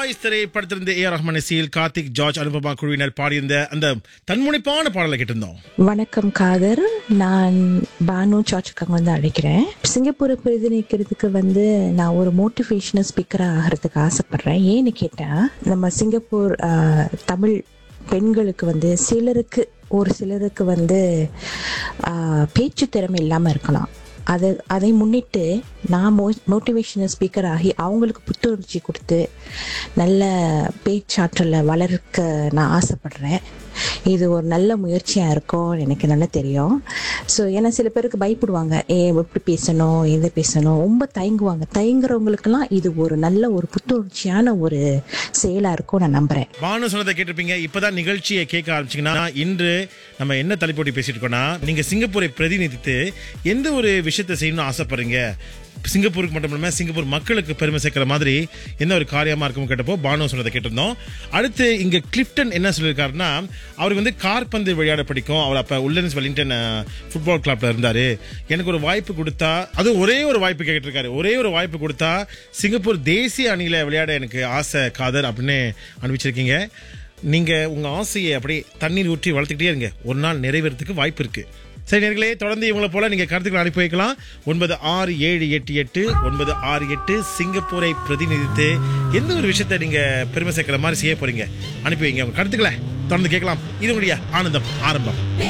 boys திரைப்படத்திலிருந்து ஏ ரஹ்மான் இசையில் Karthik George Anupama குழுவினர் பாடியிருந்த அந்த தன்முனைப்பான பாடலை கேட்டிருந்தோம் வணக்கம் காதர் நான் பானு சாச்சுக்காங்க வந்து அழைக்கிறேன் சிங்கப்பூரை பிரதிநிதிக்கிறதுக்கு வந்து நான் ஒரு மோட்டிவேஷனல் ஸ்பீக்கராக ஆகிறதுக்கு ஆசைப்படுறேன் ஏன்னு கேட்டால் நம்ம சிங்கப்பூர் ஆஹ், தமிழ் பெண்களுக்கு வந்து சிலருக்கு ஒரு சிலருக்கு வந்து ஆஹ், பேச்சு திறமை இல்லாமல் இருக்கலாம் அதை அதை முன்னிட்டு நான் மோ மோட்டிவேஷனல் ஸ்பீக்கர் ஆகி அவங்களுக்கு புத்துணர்ச்சி கொடுத்து நல்ல பேச்சாற்றலை வளர்க்க நான் ஆசைப்படுறேன் இது ஒரு நல்ல முயற்சியாக இருக்கும் எனக்கு நல்லா தெரியும் ஸோ ஏன்னா சில பேருக்கு பயப்படுவாங்க ஏ எப்படி பேசணும் எதை பேசணும் ரொம்ப தயங்குவாங்க தயங்குறவங்களுக்கெல்லாம் இது ஒரு நல்ல ஒரு புத்துணர்ச்சியான ஒரு செயலாக இருக்கும் நான் நம்புகிறேன் பானு சொன்னதை கேட்டிருப்பீங்க இப்பதான் நிகழ்ச்சியை கேட்க ஆரம்பிச்சீங்கன்னா நம்ம நம்ம என்ன தலைப்போட்டி பேசிட்டு இருக்கோம்னா நீங்க சிங்கப்பூரை பிரதிநிதித்து எந்த ஒரு விஷயத்தை செய்யணும்னு ஆசைப்படுறீங்க சிங்கப்பூருக்கு மட்டும் இல்லாம சிங்கப்பூர் மக்களுக்கு பெருமை சேர்க்கிற மாதிரி என்ன ஒரு காரியமா இருக்கும் கேட்டப்போ பானு சொன்னதை கேட்டிருந்தோம் அடுத்து இங்க கிளிப்டன் என்ன சொல்லியிருக்காருன்னா அவருக்கு வந்து கார்பந்து விளையாட பிடிக்கும் அவர் அப்ப உள்ளன்ஸ் வெலிங்டன் ஃபுட்பால் கிளப்ல இருந்தாரு எனக்கு ஒரு வாய்ப்பு கொடுத்தா அதுவும் ஒரே ஒரு வாய்ப்பு கேட்டிருக்காரு ஒரே ஒரு வாய்ப்பு கொடுத்தா சிங்கப்பூர் தேசிய அணியில விளையாட எனக்கு ஆசை காதர் அப்படின்னு அனுப்பிச்சிருக்கீங்க நீங்க உங்க ஆசையை அப்படியே தண்ணீர் ஊற்றி வளர்த்துக்கிட்டே இருங்க ஒரு நாள் நிறைவேறதுக்கு வாய்ப்பு இருக்கு சரி நேர்களே தொடர்ந்து இவங்களை போல நீங்க கருத்துக்களை அனுப்பி வைக்கலாம் ஒன்பது ஆறு ஏழு எட்டு எட்டு ஒன்பது ஆறு எட்டு சிங்கப்பூரை பிரதிநிதித்து எந்த ஒரு விஷயத்தை நீங்க பெருமை சேர்க்கிற மாதிரி செய்ய போறீங்க அனுப்பி வைங்க உங்க கருத்துக்களை தொடர்ந்து கேட்கலாம் இது உங்களுடைய ஆனந்தம் ஆரம்பம்